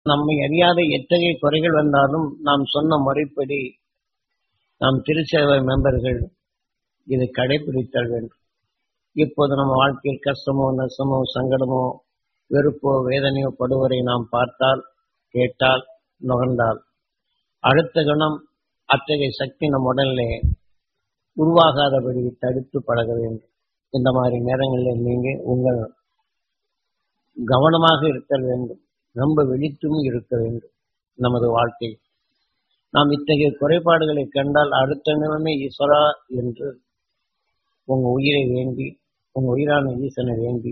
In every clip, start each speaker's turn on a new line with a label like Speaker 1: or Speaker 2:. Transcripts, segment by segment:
Speaker 1: நம்மை அறியாத எத்தகைய குறைகள் வந்தாலும் நாம் சொன்ன முறைப்படி நாம் திருச்சேவை மெம்பர்கள் இதை கடைபிடித்தல் வேண்டும் இப்போது நம்ம வாழ்க்கையில் கஷ்டமோ நஷ்டமோ சங்கடமோ வெறுப்போ வேதனையோ படுவரை நாம் பார்த்தால் கேட்டால் நுகர்ந்தால் அடுத்த கணம் அத்தகைய சக்தி நம் உடலிலே உருவாகாதபடி தடுத்து பழக வேண்டும் இந்த மாதிரி நேரங்களில் நீங்க உங்கள் கவனமாக இருக்க வேண்டும் ரொம்ப விழித்தும் இருக்க வேண்டும் நமது வாழ்க்கை நாம் இத்தகைய குறைபாடுகளை கண்டால் அடுத்த நிலைமை ஈஸ்வரா என்று உங்க உயிரை வேண்டி உங்க உயிரான ஈசனை வேண்டி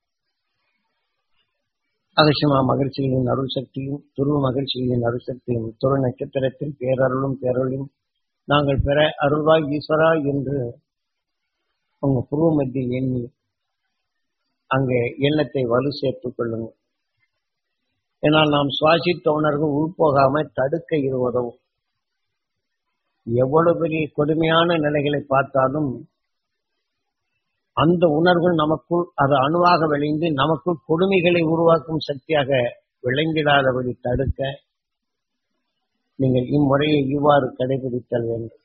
Speaker 1: அகசியமா மகிழ்ச்சிகளின் அருள் சக்தியும் துருவ மகிழ்ச்சிகளின் அருள் சக்தியும் துரு நட்சத்திரத்தின் பேரருளும் பேரொழியும் நாங்கள் பெற அருள்வாய் ஈஸ்வரா என்று உங்க புருவ மத்தியில் எண்ணி அங்கே எண்ணத்தை வலு சேர்த்துக் கொள்ளுங்கள் ஏனால் நாம் சுவாசித்த உணர்வு உள்போகாம தடுக்க இது உதவும் எவ்வளவு பெரிய கொடுமையான நிலைகளை பார்த்தாலும் அந்த உணர்வு நமக்குள் அது அணுவாக விளைந்து நமக்குள் கொடுமைகளை உருவாக்கும் சக்தியாக விளங்கிடாதபடி தடுக்க நீங்கள் இம்முறையை இவ்வாறு கடைபிடித்தல் வேண்டும்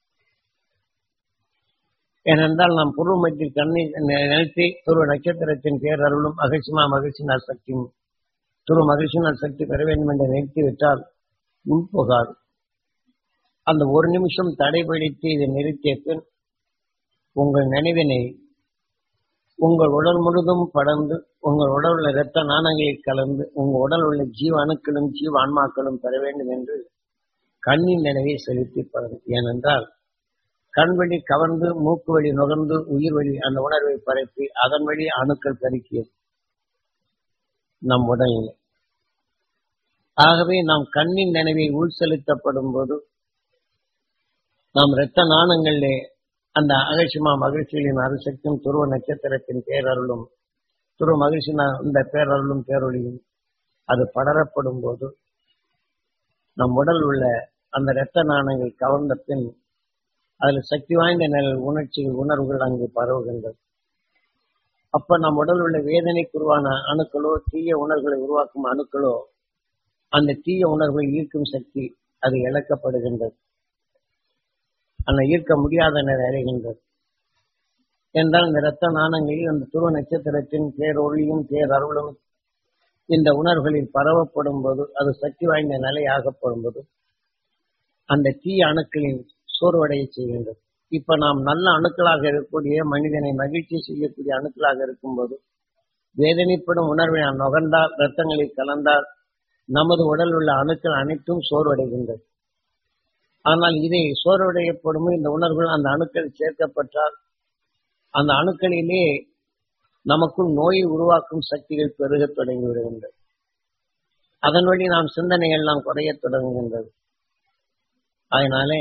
Speaker 1: ஏனென்றால் நாம் பொருள் மத்தியில் கண்ணை நினைத்து துருவ நட்சத்திரத்தின் பேரருளும் அகசிமா மகிழ்ச்சினால் சக்தியும் துரு மகிழ்ச்சினால் சக்தி பெற வேண்டும் என்று நிறுத்தி விட்டால் உள்போகாது அந்த ஒரு நிமிஷம் தடைபிடித்து இதை நிறுத்திய பின் உங்கள் நினைவினை உங்கள் உடல் முழுதும் படர்ந்து உங்கள் உடல் உள்ள இரத்த நாணங்களில் கலந்து உங்கள் உடல் உள்ள ஜீவ அணுக்களும் ஜீவ ஆன்மாக்களும் பெற வேண்டும் என்று கண்ணின் நினைவை செலுத்தி பழகும் ஏனென்றால் கண் வழி கவர்ந்து மூக்கு வழி நுகர்ந்து உயிர் வழி அந்த உணர்வை பரப்பி அதன் வழி அணுக்கள் பெருக்கியது நம் உடலில் ஆகவே நாம் கண்ணின் நினைவை உள் செலுத்தப்படும் போது நாம் இரத்த நாணங்களிலே அந்த அகசிமா மகிழ்ச்சிகளின் அரிசக்தியும் துருவ நட்சத்திரத்தின் பேரருளும் துருவ மகிழ்ச்சி இந்த பேரருளும் பேரொழியும் அது படரப்படும் போது நம் உடல் உள்ள அந்த இரத்த நாணங்கள் கவர்ந்த பின் அதில் சக்தி வாய்ந்த நில உணர்ச்சிகள் உணர்வுகள் அங்கு பரவுகின்றது அப்ப நம் உடல் உள்ள வேதனைக்குருவான அணுக்களோ தீய உணர்வுகளை உருவாக்கும் அணுக்களோ அந்த தீய உணர்வை ஈர்க்கும் சக்தி அது இழக்கப்படுகின்றது அந்த ஈர்க்க முடியாத நிலை அடைகின்றது என்றால் இந்த இரத்த நாணங்களில் அந்த துருவ நட்சத்திரத்தின் பேரொழியும் பேரருளும் இந்த உணர்வுகளில் பரவப்படும் போது அது சக்தி வாய்ந்த நிலை ஆகப்படும் போது அந்த தீய அணுக்களின் சோர்வடைய செய்கின்றது இப்ப நாம் நல்ல அணுக்களாக இருக்கக்கூடிய மனிதனை மகிழ்ச்சி செய்யக்கூடிய அணுக்களாக இருக்கும்போது வேதனைப்படும் உணர்வை நாம் நுகர்ந்தால் ரத்தங்களில் கலந்தால் நமது உடல் உள்ள அணுக்கள் அனைத்தும் சோர்வடைகின்றது ஆனால் இதை சோர்வடையப்படும் இந்த உணர்வுகள் அந்த அணுக்கள் சேர்க்கப்பட்டால் அந்த அணுக்களிலே நமக்குள் நோயை உருவாக்கும் சக்திகள் பெருகத் தொடங்கி விடுகின்றது அதன் வழி நாம் சிந்தனை எல்லாம் குறையத் தொடங்குகின்றது அதனாலே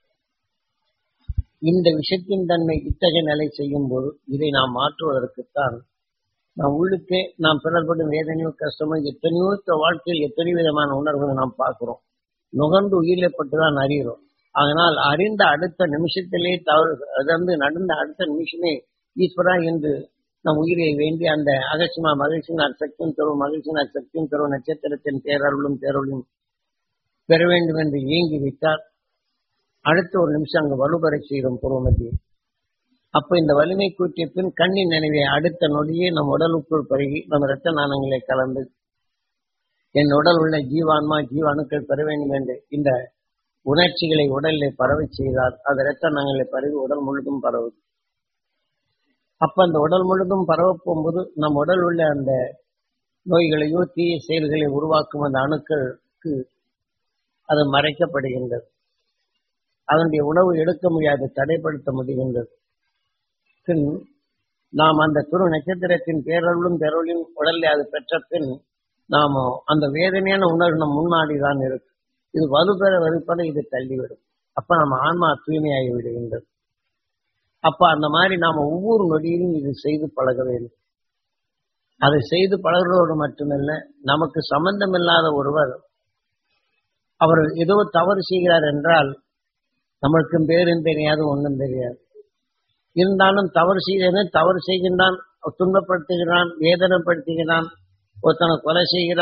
Speaker 1: இந்த விஷயத்தின் தன்மை இத்தகைய நிலை செய்யும் போது இதை நாம் மாற்றுவதற்குத்தான் நாம் உள்ளுக்கே நாம் பிறர்படும் வேதனையோ கஷ்டமோ எத்தனையோ வாழ்க்கையில் எத்தனை விதமான உணர்வுகளை நாம் பார்க்கிறோம் நுகர்ந்து உயிரிழப்பட்டுதான் அறிகிறோம் அதனால் அறிந்த அடுத்த நிமிஷத்திலே தவறு அதாவது நடந்த அடுத்த நிமிஷமே ஈஸ்வரா என்று நம் உயிரை வேண்டி அந்த அகசிமா மகிழ்ச்சியின் சக்தியும் தரும் மகிழ்ச்சியின் சக்தியும் தரும் நட்சத்திரத்தின் பேரருளும் பேரொழியும் பெற வேண்டும் என்று இயங்கி விட்டால் அடுத்த ஒரு நிமிஷம் அங்கு வலுப்பெற செய்கிறோம் பூர்வமதி அப்ப இந்த வலிமை கூட்டிய பின் கண்ணின் நினைவை அடுத்த நொடியே நம் உடலுக்குள் பருகி நம் இரத்த நாணங்களை கலந்து என் உடல் உள்ள ஜீவான்மா ஜீவ அணுக்கள் பெற வேண்டும் என்று இந்த உணர்ச்சிகளை உடலில் பரவ செய்தால் அது இரத்த நாணங்களை பரவி உடல் முழுதும் பரவுது அப்ப அந்த உடல் முழுதும் பரவ போகும்போது நம் உடல் உள்ள அந்த நோய்களையோ தீய செயல்களை உருவாக்கும் அந்த அணுக்களுக்கு அது மறைக்கப்படுகின்றது அதனுடைய உணவு எடுக்க முடியாது தடைப்படுத்த முடிகின்றது பின் நாம் அந்த துரு நட்சத்திரத்தின் பேரருளும் பெருளும் உடலில் அது பெற்ற பின் நாம அந்த வேதனையான உணர்வு நம் முன்னாடி தான் இருக்கு இது வலுப்பெற வலுப்பெற இது தள்ளிவிடும் அப்ப நம்ம ஆன்மா தூய்மையாகி விடுகின்றது அப்ப அந்த மாதிரி நாம ஒவ்வொரு நொடியிலும் இது செய்து பழக வேண்டும் அதை செய்து பழகுவதோடு மட்டுமல்ல நமக்கு சம்பந்தமில்லாத ஒருவர் அவர் ஏதோ தவறு செய்கிறார் என்றால் நம்மளுக்கும் பேரும் தெரியாது ஒன்றும் தெரியாது இருந்தாலும் தவறு செய்கிறேன் தவறு செய்கின்றான் துன்பப்படுத்துகிறான் வேதனைப்படுத்துகிறான் ஒருத்தனை கொலை செய்கிறான்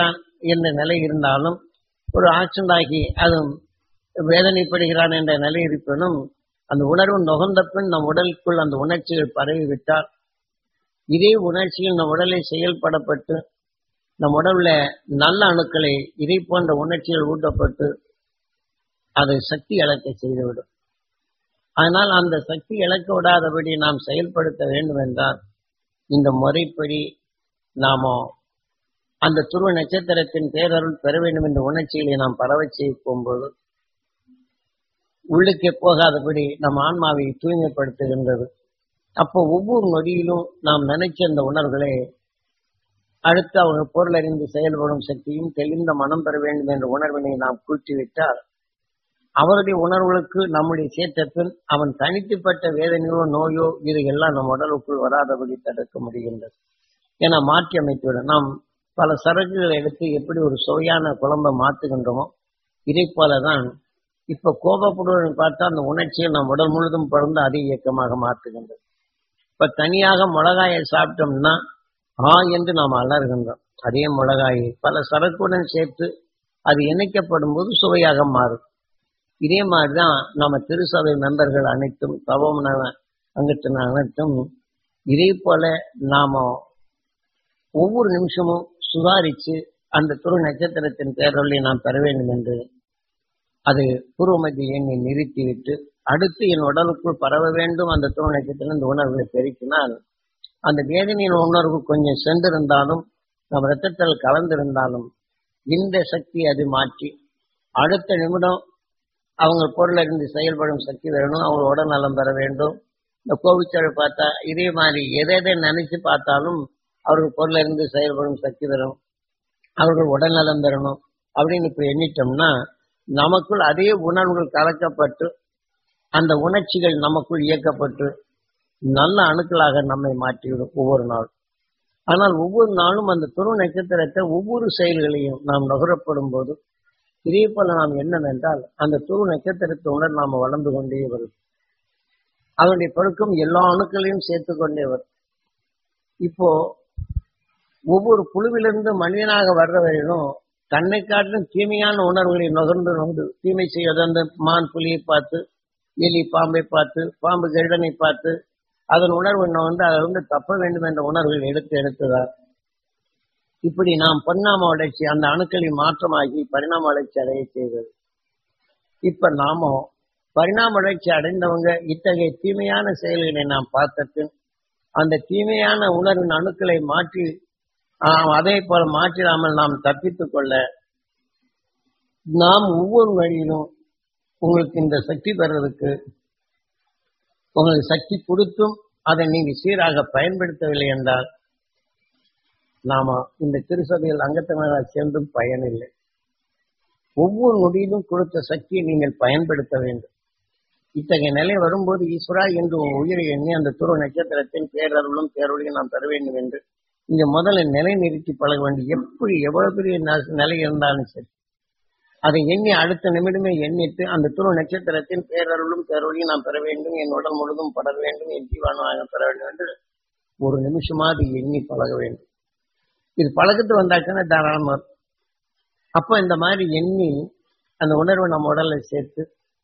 Speaker 1: என்ற நிலை இருந்தாலும் ஒரு ஆக்சிடென்ட் ஆகி அது வேதனைப்படுகிறான் என்ற நிலை இருப்பினும் அந்த உணர்வு நுகர்ந்த பின் நம் உடலுக்குள் அந்த உணர்ச்சிகள் பரவிவிட்டால் இதே உணர்ச்சியில் நம் உடலை செயல்படப்பட்டு நம் உடல்ல நல்ல அணுக்களை இதை போன்ற உணர்ச்சிகள் ஊட்டப்பட்டு அதை சக்தி இழக்க செய்துவிடும் ஆனால் அந்த சக்தி இழக்க விடாதபடி நாம் செயல்படுத்த வேண்டும் என்றால் இந்த முறைப்படி நாம அந்த துருவ நட்சத்திரத்தின் பேரருள் பெற வேண்டும் என்ற உணர்ச்சிகளை நாம் பரவச் செய்ய போகும்போது உள்ளுக்கே போகாதபடி நம் ஆன்மாவை தூய்மைப்படுத்துகின்றது அப்போ ஒவ்வொரு நொடியிலும் நாம் நினைச்ச அந்த உணர்வுகளை அடுத்து அவங்க பொருள் அறிந்து செயல்படும் சக்தியும் தெளிந்த மனம் பெற வேண்டும் என்ற உணர்வினை நாம் கூட்டிவிட்டால் அவருடைய உணர்வுகளுக்கு நம்முடைய சேர்த்த பின் அவன் தனித்துப்பட்ட வேதனையோ நோயோ இது எல்லாம் நம் உடலுக்குள் வராதபடி தடுக்க முடிகின்றது என மாற்றி அமைத்துவிடும் நாம் பல சரக்குகளை எடுத்து எப்படி ஒரு சுவையான குழம்பை மாற்றுகின்றோமோ இதை போலதான் இப்ப கோபப்படுவதை பார்த்தா அந்த உணர்ச்சியை நம் உடல் முழுதும் பறந்து அதே இயக்கமாக மாற்றுகின்றது இப்ப தனியாக மிளகாயை சாப்பிட்டோம்னா ஆ என்று நாம் அலறுகின்றோம் அதே மிளகாயை பல சரக்குடன் சேர்த்து அது இணைக்கப்படும் போது சுவையாக மாறும் இதே மாதிரிதான் நம்ம திருசபை மெம்பர்கள் அனைத்தும் தவம் அங்கிட்டு அனைத்தும் இதே போல நாம ஒவ்வொரு நிமிஷமும் சுதாரிச்சு அந்த துரு நட்சத்திரத்தின் பேரொழி நாம் பெற வேண்டும் என்று அது பூர்வமதி எண்ணை நிறுத்திவிட்டு அடுத்து என் உடலுக்குள் பரவ வேண்டும் அந்த துரு நட்சத்திரம் இந்த உணர்வுகளை பெருக்கினால் அந்த வேதனையின் உணர்வு கொஞ்சம் சென்றிருந்தாலும் நம் ரத்தத்தில் கலந்திருந்தாலும் இந்த சக்தி அது மாற்றி அடுத்த நிமிடம் அவங்க பொருள் அறிந்து செயல்படும் சக்தி வரணும் அவங்க உடல் நலம் பெற வேண்டும் இந்த கோவிச்சல் பார்த்தா இதே மாதிரி எதை எதை நினைச்சு பார்த்தாலும் அவர்கள் பொருள் அறிந்து செயல்படும் சக்தி வரும் அவர்கள் உடல் நலம் பெறணும் அப்படின்னு இப்ப எண்ணிட்டோம்னா நமக்குள் அதே உணர்வுகள் கலக்கப்பட்டு அந்த உணர்ச்சிகள் நமக்குள் இயக்கப்பட்டு நல்ல அணுக்களாக நம்மை மாற்றிவிடும் ஒவ்வொரு நாள் ஆனால் ஒவ்வொரு நாளும் அந்த துரு நட்சத்திரத்தை ஒவ்வொரு செயல்களையும் நாம் நுகரப்படும் போது இதே போல நாம் என்னவென்றால் அந்த துரு நட்சத்திரத்தை உணர் நாம வளர்ந்து கொண்டே வரும் அதனுடைய பழக்கம் எல்லா அணுக்களையும் சேர்த்து கொண்டே வரும் இப்போ ஒவ்வொரு குழுவிலிருந்து மனிதனாக வர்ற வரையிலும் தன்னை காட்டிலும் தீமையான உணர்வுகளை நுகர்ந்து நுகர்ந்து தீமை செய்வது அந்த மான் புலியை பார்த்து எலி பாம்பை பார்த்து பாம்பு கருடனை பார்த்து அதன் உணர்வு வந்து அதை வந்து தப்ப வேண்டும் என்ற உணர்வுகள் எடுத்து எடுத்துதான் இப்படி நாம் பரிணாம வளர்ச்சி அந்த அணுக்களை மாற்றமாகி பரிணாம வளர்ச்சி அடைய செய்தது இப்ப நாம பரிணாம வளர்ச்சி அடைந்தவங்க இத்தகைய தீமையான செயல்களை நாம் பார்த்த அந்த தீமையான உணர்வின் அணுக்களை மாற்றி அதே போல மாற்றிடாமல் நாம் தப்பித்துக் கொள்ள நாம் ஒவ்வொரு வழியிலும் உங்களுக்கு இந்த சக்தி பெறதுக்கு உங்களுக்கு சக்தி கொடுத்தும் அதை நீங்க சீராக பயன்படுத்தவில்லை என்றால் நாம இந்த திருசபையில் அங்கத்தவர்களாக சேர்ந்தும் பயனில்லை ஒவ்வொரு நொடியிலும் கொடுத்த சக்தியை நீங்கள் பயன்படுத்த வேண்டும் இத்தகைய நிலை வரும்போது ஈஸ்வரா என்று உயிரை எண்ணி அந்த துருவ நட்சத்திரத்தின் பேரருளும் பேரொழியும் நாம் பெற வேண்டும் என்று இங்க முதல்ல நிலை நிறுத்தி பழக வேண்டும் எப்படி எவ்வளவு பெரிய நிலை இருந்தாலும் சரி அதை எண்ணி அடுத்த நிமிடமே எண்ணிட்டு அந்த துருவ நட்சத்திரத்தின் பேரருளும் பேரொழியும் நாம் பெற வேண்டும் என் உடல் முழுதும் படர வேண்டும் என் ஜீவானமாக பெற வேண்டும் என்று ஒரு நிமிஷமாவது எண்ணி பழக வேண்டும் இது பழக்கத்து வந்தாச்சுன்னா தாராளமா அப்போ இந்த மாதிரி எண்ணி அந்த உணர்வை நம்ம உடல்ல சேர்த்து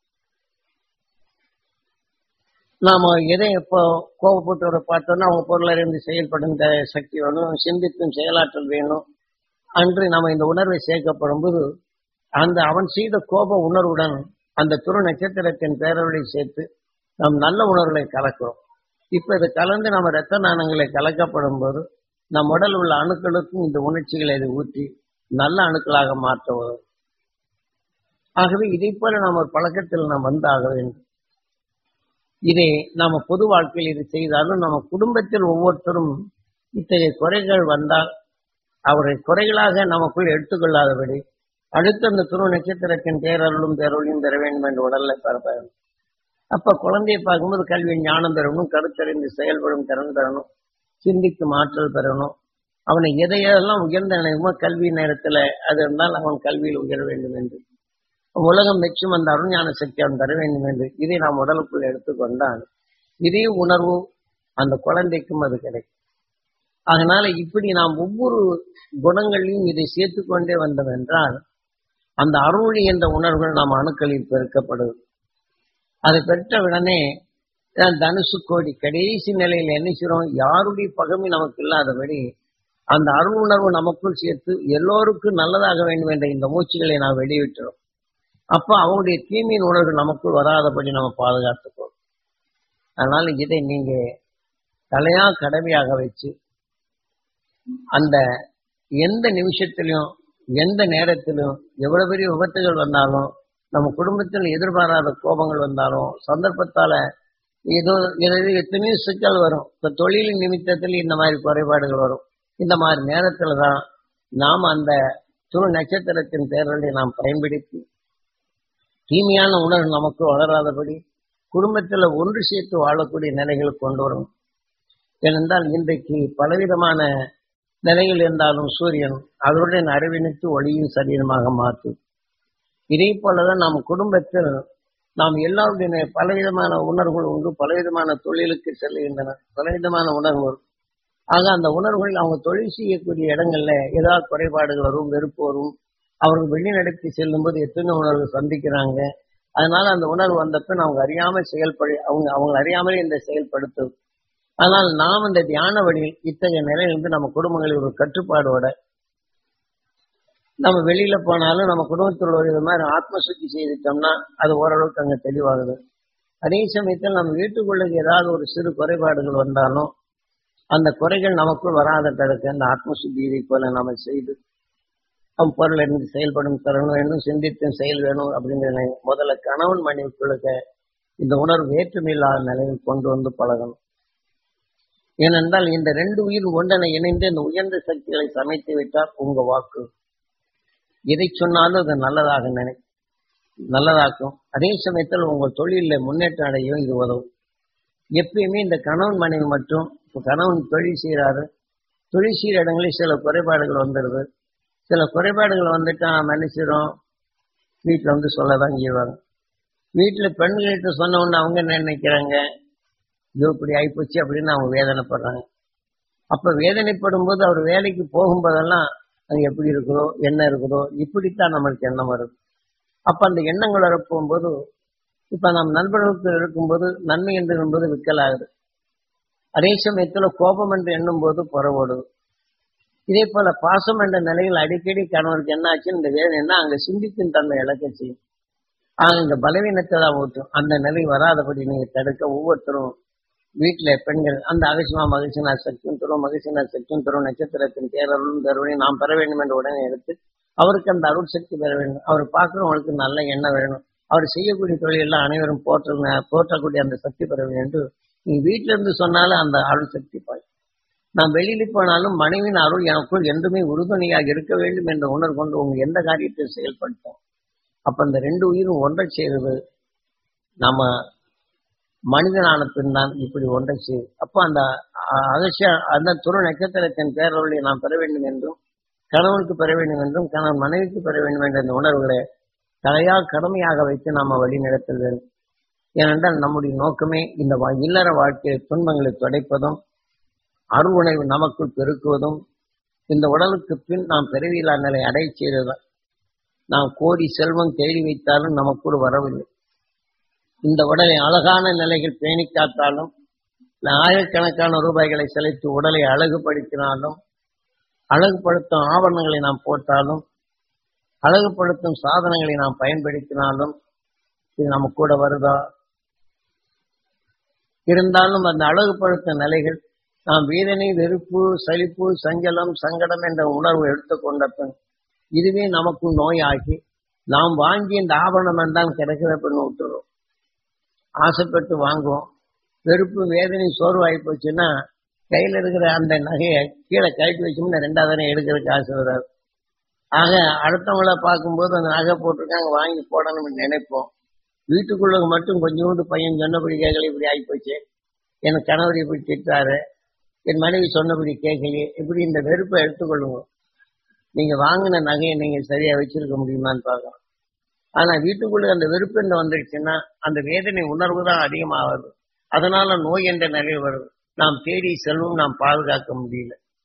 Speaker 1: நாம எதை இப்போ கோபப்பட்டவரை பார்த்தோம்னா அவங்க பொருளறிந்து செயல்படும் சக்தி வேணும் சிந்தித்தும் செயலாற்றல் வேணும் அன்று நம்ம இந்த உணர்வை சேர்க்கப்படும் போது அந்த அவன் செய்த கோப உணர்வுடன் அந்த துரு நட்சத்திரத்தின் பேரவழி சேர்த்து நாம் நல்ல உணர்வுகளை கலக்கிறோம் இப்ப இது கலந்து நம்ம ரத்த நாணங்களை கலக்கப்படும் போது நம் உடல் உள்ள அணுக்களுக்கும் இந்த உணர்ச்சிகளை இது ஊற்றி நல்ல அணுக்களாக மாற்ற வரும் ஆகவே இதை போல நாம் ஒரு பழக்கத்தில் நாம் வந்தாக வேண்டும் இதை நாம பொது வாழ்க்கையில் இது செய்தாலும் நம்ம குடும்பத்தில் ஒவ்வொருத்தரும் இத்தகைய குறைகள் வந்தால் அவரை குறைகளாக நமக்குள் எடுத்துக்கொள்ளாதபடி அடுத்து அந்த துருவ நட்சத்திரத்தின் பேரருளும் பேரொழியும் பெற வேண்டும் என்று உடல்ல பெற அப்ப குழந்தையை பார்க்கும்போது கல்வி ஞானம் பெறணும் கருத்தறிந்து செயல்படும் திறன் பெறணும் சிந்திக்கும் ஆற்றல் பெறணும் அவனை எதையெல்லாம் உயர்ந்த நினைவுமோ கல்வி நேரத்துல அது இருந்தால் அவன் கல்வியில் உயர வேண்டும் என்று உலகம் மெச்சும் அந்த அருஞான சக்தி அவன் தர வேண்டும் என்று இதை நாம் உடலுக்குள் எடுத்துக்கொண்டால் இதே உணர்வு அந்த குழந்தைக்கும் அது கிடைக்கும் அதனால இப்படி நாம் ஒவ்வொரு குணங்களையும் இதை சேர்த்து கொண்டே வந்தோம் என்றால் அந்த அருளி என்ற உணர்வுகள் நாம் அணுக்களில் பெருக்கப்படுது அதை பெற்ற உடனே தான் தனுசு கோடி கடைசி நிலையில் என்ன செய்றோம் யாருடைய பகமை நமக்கு இல்லாதபடி அந்த அருள் உணர்வு நமக்குள் சேர்த்து எல்லோருக்கும் நல்லதாக வேண்டும் என்ற இந்த மூச்சுகளை நாம் வெளியிட்டுறோம் அப்ப அவங்களுடைய தீமையின் உணர்வு நமக்குள் வராதபடி நம்ம பாதுகாத்துக்கணும் அதனால இதை நீங்க தலையா கடமையாக வச்சு அந்த எந்த நிமிஷத்திலையும் எந்த நேரத்திலும் எவ்வளவு பெரிய விபத்துகள் வந்தாலும் நம்ம குடும்பத்தில் எதிர்பாராத கோபங்கள் வந்தாலும் சந்தர்ப்பத்தால ஏதோ ஏதோ எத்தனையோ சிக்கல் வரும் இப்ப தொழில் நிமித்தத்தில் இந்த மாதிரி குறைபாடுகள் வரும் இந்த மாதிரி நேரத்துல தான் நாம் அந்த துரு நட்சத்திரத்தின் பேரலை நாம் பயன்படுத்தி தீமையான உணர்வு நமக்கு வளராதபடி குடும்பத்துல ஒன்று சேர்த்து வாழக்கூடிய நிலைகளை கொண்டு வரும் ஏனென்றால் இன்றைக்கு பலவிதமான நிலையில் இருந்தாலும் சூரியன் அதனுடன் அறிவினுக்கு ஒளியும் சரீரமாக மாற்றும் இதே போலதான் நம் குடும்பத்தில் நாம் எல்லாருடைய பலவிதமான உணர்வுகள் உண்டு பலவிதமான தொழிலுக்கு செல்கின்றன பலவிதமான உணர்வுகள் ஆக அந்த உணர்வுகள் அவங்க தொழில் செய்யக்கூடிய இடங்கள்ல ஏதாவது குறைபாடுகள் வரும் வெறுப்பு வரும் அவர்கள் வெளிநடத்தி செல்லும் போது எத்தனை உணர்வு சந்திக்கிறாங்க அதனால அந்த உணர்வு வந்தப்ப அவங்க அறியாமல் செயல்படு அவங்க அவங்க அறியாமலே இந்த செயல்படுத்தும் ஆனால் நாம் இந்த தியான வழியில் இத்தகைய நிலையிலிருந்து நம்ம குடும்பங்களில் ஒரு கட்டுப்பாடோட நம்ம வெளியில போனாலும் நம்ம குடும்பத்தில் ஒரு இது மாதிரி ஆத்ம சுத்தி செய்துட்டோம்னா அது ஓரளவுக்கு அங்க தெளிவாகுது அதே சமயத்தில் நம்ம வீட்டுக்குள்ள ஏதாவது ஒரு சிறு குறைபாடுகள் வந்தாலும் அந்த குறைகள் நமக்குள் வராத தடுக்க அந்த ஆத்ம சுத்தி இதை போல நாம செய்து நம் பொருள் இருந்து செயல்படும் திறன் வேணும் சிந்தித்தும் செயல் வேணும் அப்படிங்கிற நிலை. முதல்ல கணவன் மனைவிக்குள்ளுக்க இந்த உணர்வு வேற்றுமையில்லாத நிலையில் கொண்டு வந்து பழகணும் ஏனென்றால் இந்த ரெண்டு உயிர் ஒன்றனை இணைந்து இந்த உயர்ந்த சக்திகளை சமைத்து விட்டால் உங்க வாக்கு எதை சொன்னாலும் அது நல்லதாக நினை நல்லதாக்கும் அதே சமயத்தில் உங்கள் தொழிலில் முன்னேற்றம் அடையும் இது உதவும் எப்பயுமே இந்த கணவன் மனைவி மட்டும் இப்ப கணவன் தொழில் செய்கிறாரு தொழில் செய்கிற இடங்களில் சில குறைபாடுகள் வந்துடுது சில குறைபாடுகள் வந்துட்டா நம்ம என்ன செய்றோம் வீட்டில் வந்து சொல்லதான் செய்வாங்க வீட்டில் பெண்கள்கிட்ட சொன்ன உடனே அவங்க என்ன நினைக்கிறாங்க ஐயோ இப்படி ஆயிப்போச்சு அப்படின்னு அவங்க வேதனைப்படுறாங்க அப்ப வேதனைப்படும் போது அவர் வேலைக்கு போகும்போதெல்லாம் அது எப்படி இருக்குதோ என்ன இருக்குதோ இப்படித்தான் நம்மளுக்கு எண்ணம் வருது அப்ப அந்த எண்ணங்கள் வரப்போகும்போது இப்ப நம் நண்பர்களுக்கு இருக்கும்போது நன்மை என்று என்பது விக்கலாகுது அதே சமயத்துல கோபம் என்று எண்ணும் போது புறவோடுது இதே போல பாசம் என்ற நிலையில் அடிக்கடி கணவருக்கு என்ன ஆச்சுன்னு இந்த வேதனைன்னா அங்க சிந்திக்கும் தன்மை இழக்க செய்யும் ஆக இந்த பலவீனத்தை தான் ஊட்டும் அந்த நிலை வராதபடி நீங்க தடுக்க ஒவ்வொருத்தரும் வீட்டுல பெண்கள் அந்த அகசிமா மகிழ்ச்சினா சக்தியும் தரும் மகிழ்ச்சினா சக்தியும் தரும் நட்சத்திரத்தின் பேரருளும் தருவனை நாம் பெற வேண்டும் என்ற உடனே எடுத்து அவருக்கு அந்த அருள் சக்தி பெற வேண்டும் அவர் பார்க்கிறவங்களுக்கு நல்ல எண்ணம் வேணும் அவர் செய்யக்கூடிய தொழிலெல்லாம் அனைவரும் போற்ற போற்றக்கூடிய அந்த சக்தி பெற வேண்டும் என்று நீ வீட்டில இருந்து சொன்னாலும் அந்த அருள் சக்தி பாய் நான் வெளியில போனாலும் மனைவியின் அருள் எனக்குள் என்றுமே உறுதுணையாக இருக்க வேண்டும் என்ற உணர்வு கொண்டு உங்க எந்த காரியத்தை செயல்படுத்தும் அப்ப அந்த ரெண்டு உயிரும் ஒன்றை செய்வது நம்ம மனிதனான பின் தான் இப்படி ஒன்றை செய்யும் அப்போ அந்த அகசிய அந்த துரு நட்சத்திரத்தின் பேரொழியை நாம் பெற வேண்டும் என்றும் கணவனுக்கு பெற வேண்டும் என்றும் கணவன் மனைவிக்கு பெற வேண்டும் என்ற இந்த உணர்வுகளை தலையா கடமையாக வைத்து நாம வழி நடத்தல் வேண்டும் ஏனென்றால் நம்முடைய நோக்கமே இந்த வா- இல்லற வாழ்க்கை துன்பங்களை துடைப்பதும் அருள் உணர்வு நமக்குள் பெருக்குவதும் இந்த உடலுக்கு பின் நாம் பிறவியில்லா நிலை அடை செய்ததுதான் நாம் கோடி செல்வம் தேடி வைத்தாலும் நமக்குள் வரவில்லை இந்த உடலை அழகான நிலையில் பேணி காத்தாலும் ஆயிரக்கணக்கான ரூபாய்களை செலுத்தி உடலை அழகுபடுத்தினாலும் அழகுபடுத்தும் ஆபரணங்களை நாம் போட்டாலும் அழகுபடுத்தும் சாதனங்களை நாம் பயன்படுத்தினாலும் இது நம்ம கூட வருதா இருந்தாலும் அந்த அழகுபடுத்தும் நிலைகள் நாம் வேதனை வெறுப்பு சலிப்பு சஞ்சலம் சங்கடம் என்ற உணர்வு எடுத்துக்கொண்ட பின் இதுவே நமக்கு நோயாகி நாம் வாங்கி இந்த ஆபரணம் தான் கிடைக்கிற பின் விட்டுறோம் ஆசைப்பட்டு வாங்குவோம் வெறுப்பு வேதனை சோர்வாகி போச்சுன்னா கையில இருக்கிற அந்த நகையை கீழே கழட்டி வச்சோம்னா ரெண்டாவது தடவை எடுக்கிறதுக்கு ஆசை வராது ஆக அடுத்தவங்கள பார்க்கும்போது அந்த நகை போட்டிருக்காங்க வாங்கி போடணும்னு நினைப்போம் வீட்டுக்குள்ள மட்டும் கொஞ்சோண்டு பையன் சொன்னபடி கேட்கல இப்படி ஆகிப்போச்சு என் கணவர் இப்படி திட்டாரு என் மனைவி சொன்னபடி கேட்கலையே இப்படி இந்த வெறுப்பை எடுத்துக்கொள்ளுங்க நீங்க வாங்கின நகையை நீங்க சரியா வச்சிருக்க முடியுமான்னு பார்க்கலாம் ஆனா வீட்டுக்குள்ள அந்த வெறுப்பு என்று வந்துடுச்சுன்னா அந்த வேதனை உணர்வு தான் அதிகமாகுது அதனால நோய் என்ற நிலை வருது நாம் தேடி செல்வம் நாம் பாதுகாக்க முடியல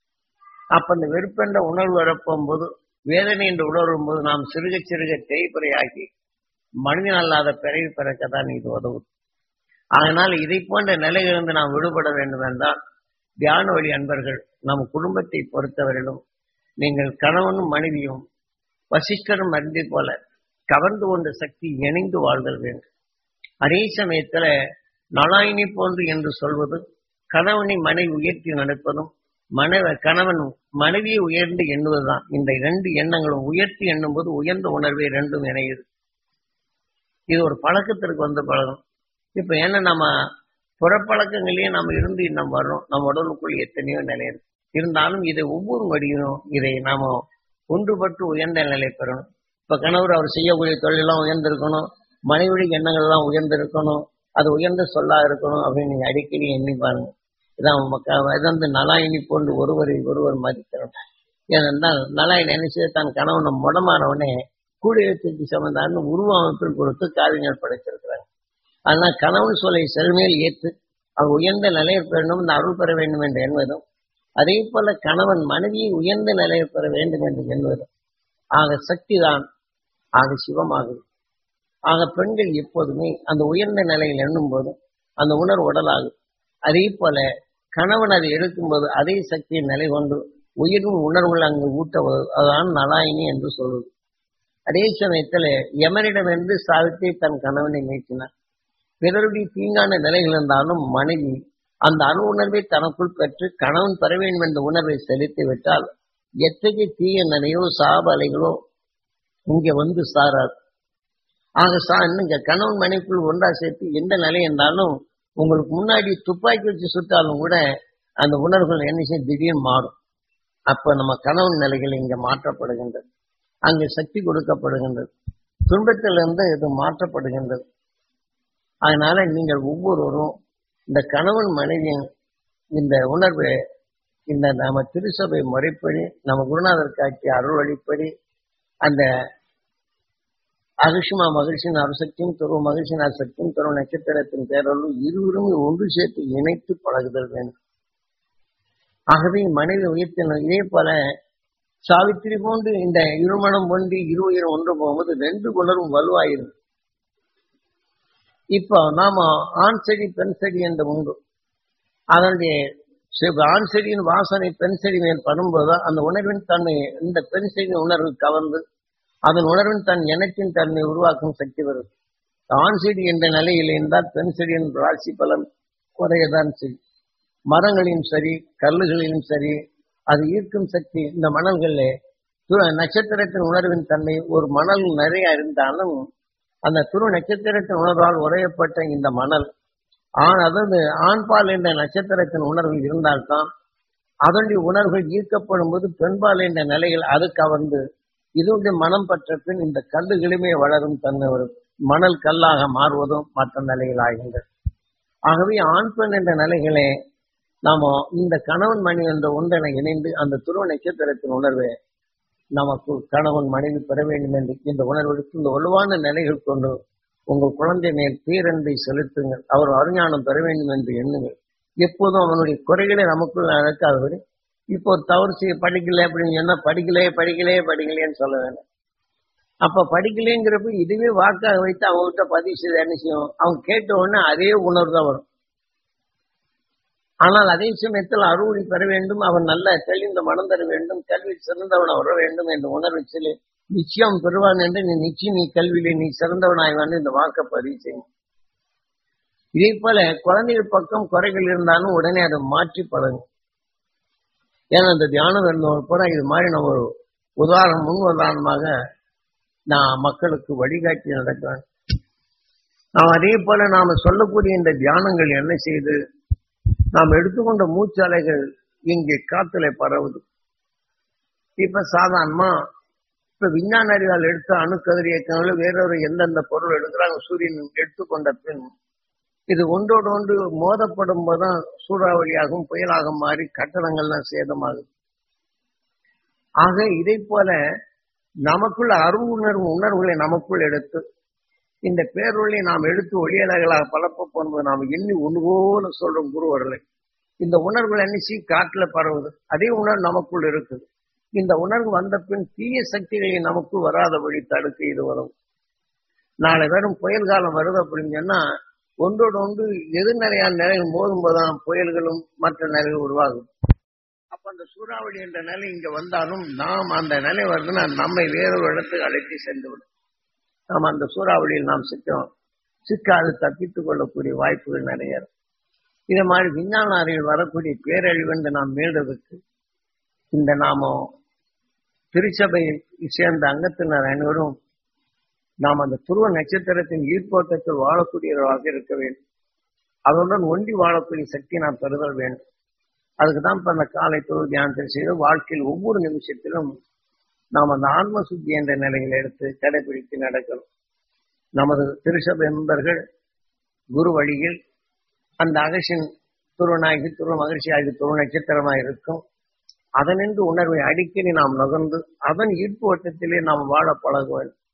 Speaker 1: அப்ப அந்த வெறுப்பென்ற உணர்வு வரப்போகும்போது வேதனை என்று உணரும் போது நாம் சிறுக சிறுக தேய்பிறையாகி மனிதன் அல்லாத பிறவி பிறக்கத்தான் இது உதவும் அதனால் இதை போன்ற நிலையிலிருந்து நாம் விடுபட வேண்டும் என்றால் தியான வழி அன்பர்கள் நம் குடும்பத்தை பொறுத்தவரையிலும் நீங்கள் கணவனும் மனைவியும் வசிஷ்டரும் மருந்தை போல கவர்ந்து கொண்ட சக்தி இணைந்து வாழ்தல் வேண்டும் அதே சமயத்துல நலாயினி போன்று என்று சொல்வது கணவனை மனைவி உயர்த்தி நடப்பதும் மனைவ கணவன் மனைவியை உயர்ந்து எண்ணுவதுதான் இந்த இரண்டு எண்ணங்களும் உயர்த்தி எண்ணும் போது உயர்ந்த உணர்வே ரெண்டும் இணையுது இது ஒரு பழக்கத்திற்கு வந்து பழகும் இப்ப என்ன நம்ம புறப்பழக்கங்களையே நம்ம இருந்து நம்ம வர்றோம் நம்ம உடலுக்குள் எத்தனையோ நிலை இருக்கு இருந்தாலும் இதை ஒவ்வொரு மடியும் இதை நாம ஒன்றுபட்டு உயர்ந்த நிலை பெறணும் இப்ப கணவர் அவர் செய்யக்கூடிய தொழிலெல்லாம் உயர்ந்திருக்கணும் மனைவியுடைய எண்ணங்கள் எல்லாம் உயர்ந்திருக்கணும் அது உயர்ந்த சொல்லா இருக்கணும் அப்படின்னு நீங்க அடிக்கடி எண்ணி பாருங்க இதான் மக்கள் வந்து நலாயினி போன்று ஒருவரை ஒருவர் மதிக்கிறோம் ஏனென்றால் நலாயினி நினைச்சு தன் கணவனை முடமானவனே கூடியத்துக்கு சம்பந்தான்னு உருவ அமைப்பில் கொடுத்து காவியங்கள் படைத்திருக்கிறாங்க ஆனால் கணவன் சொல்லை செல்மையில் ஏற்று அவர் உயர்ந்த நிலையில் பெற வேண்டும் இந்த அருள் பெற வேண்டும் என்று எண்ணுவதும் அதே போல கணவன் மனைவியை உயர்ந்த நிலையில் பெற வேண்டும் என்று எண்ணுவதும் ஆக சக்தி தான் ஆக சிவமாகுது ஆக பெண்கள் எப்போதுமே அந்த உயர்ந்த நிலையில் எண்ணும் போதும் அந்த உணர்வு உடலாகும் அதே போல கணவன் அதை எடுக்கும்போது அதே சக்தியை நிலை கொண்டு உயிரும் உணர்வுகள் அங்கு ஊட்டுவது அதுதான் நலாயினி என்று சொல்வது அதே சமயத்துல யமனிடமிருந்து சாவித்திரி தன் கணவனை நீட்டினார் பிறருடைய தீங்கான நிலைகள் இருந்தாலும் மனைவி அந்த அணு உணர்வை தனக்குள் பெற்று கணவன் பெற வேண்டும் என்ற உணர்வை செலுத்தி விட்டால் எத்தகைய தீய நிலையோ சாப அலைகளோ இங்க வந்து சாராது ஆக சா இங்க கணவன் மனைக்குள் ஒன்றா சேர்த்து எந்த நிலை இருந்தாலும் உங்களுக்கு முன்னாடி துப்பாக்கி வச்சு சுட்டாலும் கூட அந்த உணர்வுகள் என்ன செய்யும் திடீர்னு மாறும் அப்ப நம்ம கணவன் நிலைகள் இங்க மாற்றப்படுகின்றது அங்கு சக்தி கொடுக்கப்படுகின்றது துன்பத்திலிருந்து இது மாற்றப்படுகின்றது அதனால நீங்கள் ஒவ்வொருவரும் இந்த கணவன் மனைவியின் இந்த உணர்வு இந்த நம்ம திருசபை முறைப்படி நம்ம குருநாதர் காட்சி அருள் வழிப்படி அந்த அகிஷுமா மகிழ்ச்சியின் அரசக்தியும் துருவ மகிழ்ச்சியின் அரசக்தியும் துருவ நட்சத்திரத்தின் பேரலும் இருவரும் ஒன்று சேர்த்து இணைத்து பழகுதல் வேண்டும் ஆகவே மனைவி உயர்த்தின இதே போல சாவித்திரி போன்று இந்த இருமணம் ஒன்று இருவயிரம் ஒன்று போகும்போது ரெண்டு குணரும் வலுவாயிரும் இப்போ நாம ஆண் செடி பெண் செடி என்று உண்டு அதனுடைய ஆண் செடியின் வாசனை பெண் செடி மேல் படும்போது அந்த உணர்வின் தன்மை இந்த பெண் செடியின் உணர்வு கவர்ந்து அதன் உணர்வின் தன் இனத்தின் தன்மை உருவாக்கும் சக்தி வரும் ஆண் செடி என்ற நிலையில் இருந்தால் பெண் செடியின் ராசி பலன் குறையதான் செய்யும் மரங்களிலும் சரி கல்லுகளிலும் சரி அது ஈர்க்கும் சக்தி இந்த மணல்களில் நட்சத்திரத்தின் உணர்வின் தன்மை ஒரு மணல் நிறைய இருந்தாலும் அந்த துரு நட்சத்திரத்தின் உணர்வால் உரையப்பட்ட இந்த மணல் ஆண் அதாவது ஆண்பால் என்ற நட்சத்திரத்தின் உணர்வு இருந்தால்தான் அதனுடைய உணர்வுகள் ஈர்க்கப்படும் போது பெண்பால் என்ற நிலையில் அது கவர்ந்து இதனுடைய மனம் பற்ற பின் இந்த கல்லுகளுமே வளரும் தன்மை வரும் மணல் கல்லாக மாறுவதும் மற்ற நிலையில் ஆகின்றது ஆகவே ஆண் பெண் என்ற நிலைகளே நாம இந்த கணவன் மணி என்ற ஒன்றனை இணைந்து அந்த துருவ நட்சத்திரத்தின் உணர்வை நமக்கு கணவன் மனைவி பெற வேண்டும் என்று இந்த உணர்வெடுத்து இந்த வலுவான நிலைகள் கொண்டு உங்கள் குழந்தை மேல் பேரன்பை செலுத்துங்கள் அவர் அருஞானம் பெற வேண்டும் என்று எண்ணுங்கள் எப்போதும் அவனுடைய குறைகளை நமக்குள் நடக்காதபடி இப்போ ஒரு தவறு செய்ய படிக்கல அப்படின்னு சொன்னா படிக்கலே படிக்கலே படிக்கலேன்னு சொல்ல வேண்டாம் அப்ப படிக்கலேங்கிறப்ப இதுவே வாக்காக வைத்து அவங்ககிட்ட பதிவு செய்த என்ன செய்யும் அவங்க கேட்ட உடனே அதே உணர்வு தான் வரும் ஆனால் அதே சமயத்தில் அருளி பெற வேண்டும் அவன் நல்ல தெளிந்த மனம் தர வேண்டும் கல்வி சிறந்தவன் வர வேண்டும் என்ற உணர்வு சொல்லி நிச்சயம் பெறுவான் என்று நீ நிச்சயம் நீ கல்வியிலே நீ சிறந்தவனாய்வான் இந்த வாக்க பதிவு செய்யும் இதே போல குழந்தைகள் பக்கம் குறைகள் இருந்தாலும் உடனே அதை மாற்றி பழகும் ஏன்னா அந்த தியானம் இருந்தவங்க பூரா இது மாதிரி நம்ம ஒரு உதாரணம் முன் உதாரணமாக நான் மக்களுக்கு வழிகாட்டி நடக்கிறேன் நாம் அதே போல நாம சொல்லக்கூடிய இந்த தியானங்கள் என்ன செய்து நாம் எடுத்துக்கொண்ட மூச்சாலைகள் இங்கே காத்துல பரவுது இப்ப சாதாரணமா இப்ப விஞ்ஞான அறிவால் எடுத்த அணுக்கதிர் இயக்கங்கள் வேறொரு எந்தெந்த பொருள் எடுக்கிறாங்க சூரியன் எடுத்துக்கொண்ட பின் இது ஒன்றோடு ஒன்று மோதப்படும் போதுதான் சூறாவளியாகவும் புயலாக மாறி கட்டடங்கள்லாம் சேதமாகுது ஆக இதை போல நமக்குள்ள அருள் உணர்வு உணர்வுகளை நமக்குள் எடுத்து இந்த பேரொழியை நாம் எடுத்து ஒளியலைகளாக பலப்ப போன்பது நாம் எண்ணி ஒன்று போல சொல்றோம் குருவர்களை இந்த உணர்வுகள் அன்னிச்சு காற்றுல பரவுது அதே உணர்வு நமக்குள் இருக்குது இந்த உணர்வு வந்த பின் தீய சக்திகளை நமக்குள் வராதபடி தடுக்க இது வரும் நாளை வரும் புயல் காலம் வருது அப்படின்னு சொன்னா ஒன்றோடு ஒன்று எதிர்நிலையான நிலைகள் மோதும் போதுதான் புயல்களும் மற்ற நிலைகள் உருவாகும் அப்ப அந்த சூறாவளி என்ற நிலை இங்க வந்தாலும் நாம் அந்த நிலை வருதுன்னா நம்மை வேறொரு இடத்துக்கு அழைத்து சென்று விடும் நாம் அந்த சூறாவளியில் நாம் சிக்கிறோம் சிக்காது தப்பித்துக் கொள்ளக்கூடிய வாய்ப்புகள் நிறைய இருக்கு இது மாதிரி விஞ்ஞான அறிவில் வரக்கூடிய பேரழிவென்று நாம் மீள்றதுக்கு இந்த நாம திருச்சபையில் சேர்ந்த அங்கத்தினர் அனைவரும் நாம் அந்த துருவ நட்சத்திரத்தின் ஈர்ப்போட்டத்தில் வாழக்கூடியவர்களாக இருக்க வேண்டும் அதனுடன் ஒன்றி வாழக்கூடிய சக்தி நாம் பெறுதல் வேண்டும் அதுக்கு தான் இப்ப அந்த காலை தொழில் தியானத்தை செய்து வாழ்க்கையில் ஒவ்வொரு நிமிஷத்திலும் நாம் அந்த ஆன்ம சுத்தி என்ற நிலையில் எடுத்து கடைபிடித்து நடக்கணும் நமது திருசபை மெம்பர்கள் குரு வழியில் அந்த அகசின் துருவனாகி துருவ மகிழ்ச்சி ஆகி துருவ நட்சத்திரமாக இருக்கும் அதனின்று உணர்வை அடிக்கடி நாம் நுகர்ந்து அதன் ஈர்ப்பு வட்டத்திலே நாம் வாழ பழக வேண்டும்